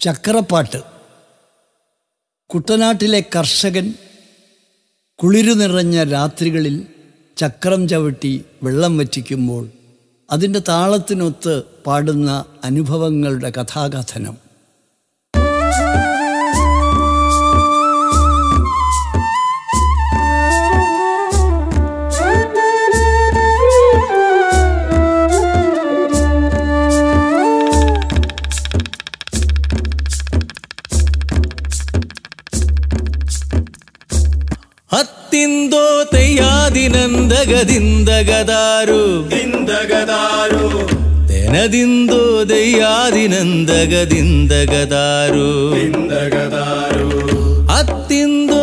ചക്രപ്പാട്ട് കുട്ടനാട്ടിലെ കർഷകൻ കുളിരു നിറഞ്ഞ രാത്രികളിൽ ചക്രം ചവിട്ടി വെള്ളം വറ്റിക്കുമ്പോൾ അതിൻ്റെ താളത്തിനൊത്ത് പാടുന്ന അനുഭവങ്ങളുടെ കഥാകഥനം ಹತ್ತಿಂದೋ ತೆಯ್ಯಾದಿನಂದಗದಿಂದಗದಾರು ದಿಂದಗದಾರು ತೆನದಿಂದೋ ದಯ್ಯಾದಿನಂದಗದಿಂದಗದಾರು ದಿಂದಗದಾರು ಹತ್ತಿಂದೋ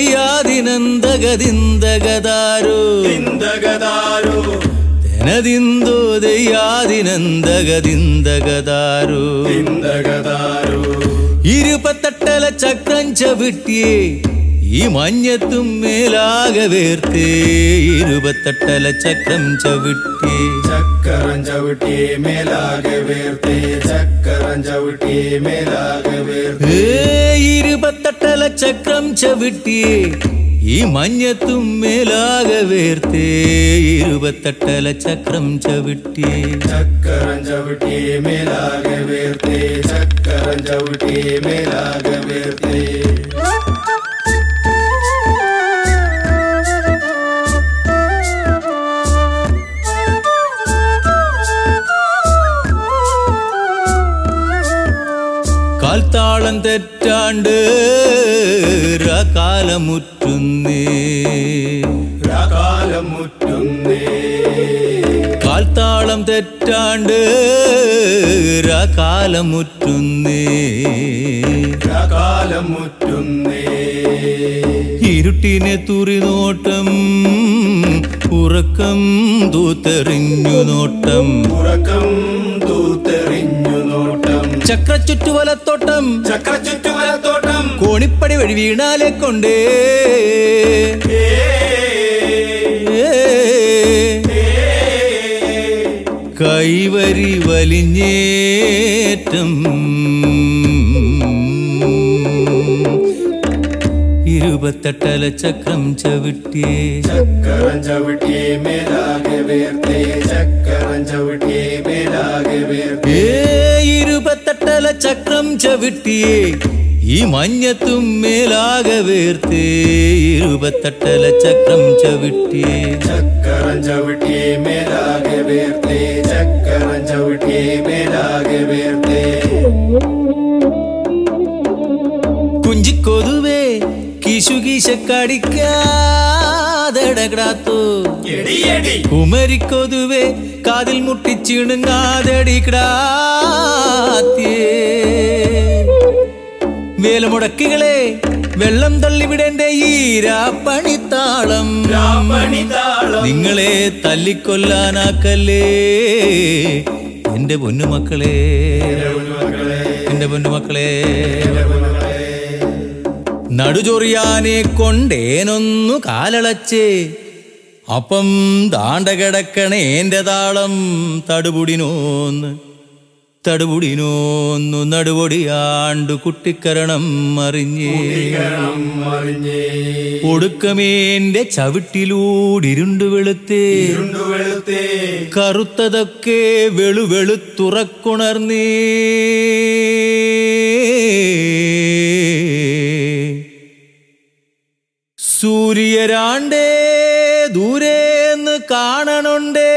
ದಯ್ಯಾದಿನಂದಗದಿಂದಗದಾರು ದಿಂದಗದಾರು ತೆನದಿಂದೋ ദയ്യാദിനന്ദഗതിന്ദഗതാരു ದಿಂದಗದಾರು ഇരുപത്തെട്ടല ചക്രം ചവിട്ടിയേ ഈ മഞ്ഞത്തും മേലാകെ വേർത്തേ ഇരുപത്തെട്ടല ചക്രം ചവിട്ടിയേ ചക്കരം ചവിട്ടി മേലാകെ വേർത്തേ ചക്കരം ചവിട്ടി മേലാകെ വേർത്തേ ഏ ഇരുപത്തെട്ടല ചക്രം ചവിട്ടിയേ ഈ മഞ്ഞത്തും മേലാകെ വേർത്തേ ഇരുപത്തെട്ടല ചക്രം ചവിട്ടിയേ ചക്കരം ചവിട്ടി മേലാകെ വേർത്തേ ചക്കരം ചവിട്ടി മേലാകെ വേർത്തേ കാൽത്താളം തെറ്റാണ്ട് കാലമുറ്റുന്നേ കാലം മുറ്റുന്നേ കാൽത്താളം തെറ്റാണ്ട് കാലമുറ്റുന്നേ കാലം മുറ്റുന്നേ ഇരുട്ടിനെ തുറിനോട്ടം ഉറക്കം തൂത്തെറിഞ്ഞു നോട്ടം ഉറക്കം തൂത്തെറിഞ്ഞു നോട്ടം ചക്രച്ചുറ്റുവലത്തോട്ടം ചക്രചുറ്റുവലത്തോട്ടം കോണിപ്പടി വഴി വീണാലെ കൊണ്ടേ കൈവരി വലിഞ്ഞേറ്റം ഇരുപത്തെട്ടല ചക്രം ചവിട്ടിയേ ചക്കരം ചവിട്ടി മേലാകെ വേർത്തേ ചക്കരം ചവിട്ടി മേലാകെ വേർത്തേ ഏ ഇരുപത്തെട്ടല ചക്രം ചവിട്ടിയേ ഈ മഞ്ഞത്തും മേലാകെ വേർത്തേ ഇരുപത്തെട്ടല ചക്രം ചവിട്ടിയേ ചക്കരം ചവിട്ടി മേലാകെ വേർത്തേ ചക്കരം ചവിട്ടി മേലാകെ വേർത്തേ കുഞ്ചിക്കൊതുവേ കിശുകീശക്കടിക്കാതടകിടാത്തു എടിയടി കുമരിക്കൊതുവേ കാതിൽ മുട്ടിച്ചിണുങ്ങാതടിക്കിടാത്തേ വേലമുടക്കികളെ വെള്ളം തള്ളിവിടേണ്ട ഈ രാപ്പണിത്താളം രാമണിതാളം നിങ്ങളെ തല്ലിക്കൊല്ലാനാക്കല്ലേ എന്റെ പൊന്നുമക്കളെ എന്റെ പൊന്നുമക്കളെ നടുചൊറിയാനെ കൊണ്ടേനൊന്നു കാലളച്ചേ അപ്പം ദാണ്ട കിടക്കണേ എന്റെ താളം തടുപുടിനോന്ന് തടുപുടിനോന്നു നടുപൊടിയാണ്ടു കുട്ടിക്കരണം അറിഞ്ഞേ കരണം മറിഞ്ഞേ ഒടുക്കമേന്റെ ചവിട്ടിലൂടിരുണ്ടു വെളുത്തേ ഇരുണ്ടു വെളുത്തേ കറുത്തതൊക്കെ വെളുവെളുത്തുറക്കുണർന്നേ സൂര്യരാണ്ടേ ദൂരേന്ന് കാണണുണ്ടേ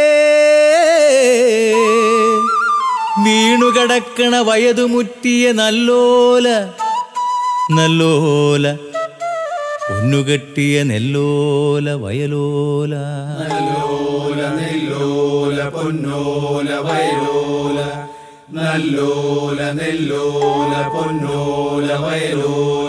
വീണുകിടക്കണ വയതുമുറ്റിയ നല്ലോല നല്ലോല പൊന്നുകെട്ടിയ നെല്ലോല വയലോല നല്ലോല നെല്ലോല പൊന്നോല വയലോല നല്ലോല നെല്ലോല പൊന്നോല വയലോല